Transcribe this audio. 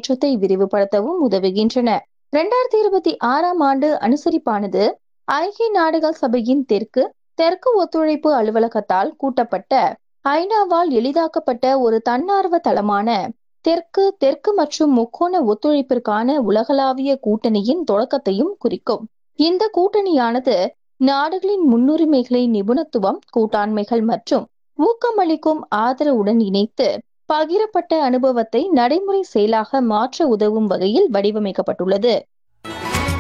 முன்னேற்றத்தை விரிவுபடுத்தவும் உதவுகின்றன இரண்டாயிரத்தி இருபத்தி ஆறாம் ஆண்டு அனுசரிப்பானது ஐக்கிய நாடுகள் சபையின் தெற்கு தெற்கு ஒத்துழைப்பு அலுவலகத்தால் கூட்டப்பட்ட ஐநாவால் எளிதாக்கப்பட்ட ஒரு தன்னார்வ தளமான தெற்கு தெற்கு மற்றும் முக்கோண ஒத்துழைப்பிற்கான உலகளாவிய கூட்டணியின் தொடக்கத்தையும் குறிக்கும் இந்த கூட்டணியானது நாடுகளின் முன்னுரிமைகளை நிபுணத்துவம் கூட்டாண்மைகள் மற்றும் ஊக்கமளிக்கும் ஆதரவுடன் இணைத்து பகிரப்பட்ட அனுபவத்தை நடைமுறை செயலாக மாற்ற உதவும் வகையில் வடிவமைக்கப்பட்டுள்ளது